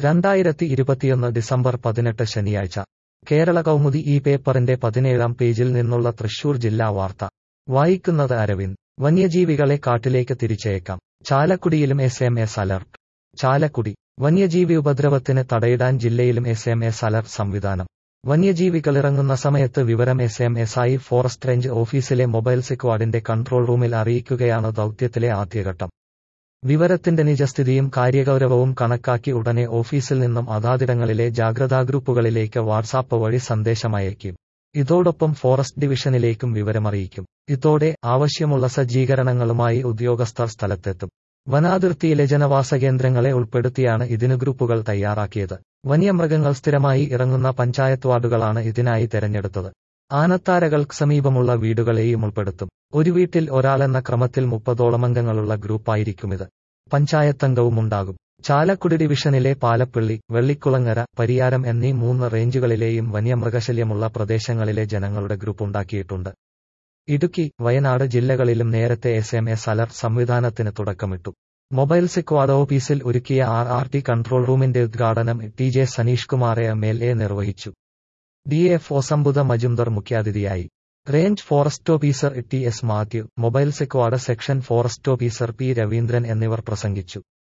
രണ്ടായിരത്തി ഇരുപത്തിയൊന്ന് ഡിസംബർ പതിനെട്ട് ശനിയാഴ്ച കേരള കൗമുദി ഈ പേപ്പറിന്റെ പതിനേഴാം പേജിൽ നിന്നുള്ള തൃശൂർ ജില്ലാ വാർത്ത വായിക്കുന്നത് അരവിന്ദ് വന്യജീവികളെ കാട്ടിലേക്ക് തിരിച്ചയക്കാം ചാലക്കുടിയിലും S M S alert Chalakudy വന്യജീവി ഉപദ്രവത്തിന് തടയിടാൻ ജില്ലയിലും എസ് എം എസ് അലർട്ട് സംവിധാനം വന്യജീവികളിറങ്ങുന്ന സമയത്ത് വിവരം എസ് എം എസ് ഐ ഫോറസ്റ്റ് റേഞ്ച് ഓഫീസിലെ മൊബൈൽ സ്ക്വാഡിന്റെ കൺട്രോൾ റൂമിൽ അറിയിക്കുകയാണ് ദൌത്യത്തിലെ ആദ്യഘട്ടം വിവരത്തിന്റെ നിജസ്ഥിതിയും കാര്യഗൗരവവും കണക്കാക്കി ഉടനെ ഓഫീസിൽ നിന്നും അതാതിടങ്ങളിലെ ജാഗ്രതാ ഗ്രൂപ്പുകളിലേക്ക് വാട്സാപ്പ് വഴി സന്ദേശമയക്കും ഇതോടൊപ്പം ഫോറസ്റ്റ് ഡിവിഷനിലേക്കും വിവരമറിയിക്കും ഇതോടെ ആവശ്യമുള്ള സജ്ജീകരണങ്ങളുമായി ഉദ്യോഗസ്ഥർ സ്ഥലത്തെത്തും വനാതിർത്തിയിലെ ജനവാസ കേന്ദ്രങ്ങളെ ഉൾപ്പെടുത്തിയാണ് ഇതിന് ഗ്രൂപ്പുകൾ തയ്യാറാക്കിയത് വന്യമൃഗങ്ങൾ സ്ഥിരമായി ഇറങ്ങുന്ന പഞ്ചായത്ത് വാർഡുകളാണ് ഇതിനായി തെരഞ്ഞെടുത്തത് ആനത്താരകൾക്ക് സമീപമുള്ള വീടുകളെയും ഉൾപ്പെടുത്തും ഒരു വീട്ടിൽ ഒരാളെന്ന ക്രമത്തിൽ മുപ്പതോളം അംഗങ്ങളുള്ള ഗ്രൂപ്പായിരിക്കുമിത് പഞ്ചായത്തംഗവും ഉണ്ടാകും ചാലക്കുടി ഡിവിഷനിലെ പാലപ്പള്ളി വെള്ളിക്കുളങ്ങര പരിയാരം എന്നീ മൂന്ന് റേഞ്ചുകളിലെയും വന്യമൃഗശല്യമുള്ള പ്രദേശങ്ങളിലെ ജനങ്ങളുടെ ഗ്രൂപ്പ് ഉണ്ടാക്കിയിട്ടുണ്ട് ഇടുക്കി വയനാട് ജില്ലകളിലും നേരത്തെ എസ് എം എസ് അലർട്ട് സംവിധാനത്തിന് തുടക്കമിട്ടു മൊബൈൽ സ്ക്വാഡ് ഓഫീസിൽ ഒരുക്കിയ ആർ ആർ ടി കൺട്രോൾ റൂമിന്റെ ഉദ്ഘാടനം T J Saneesh Kumar M L A നിർവഹിച്ചു ഡി എഫ് ഒസംബുദ മജുംദർ മുഖ്യാതിഥിയായി range forest officer T S Mathew mobile squad section forest officer P Raveendran എന്നിവർ പ്രസംഗിച്ചു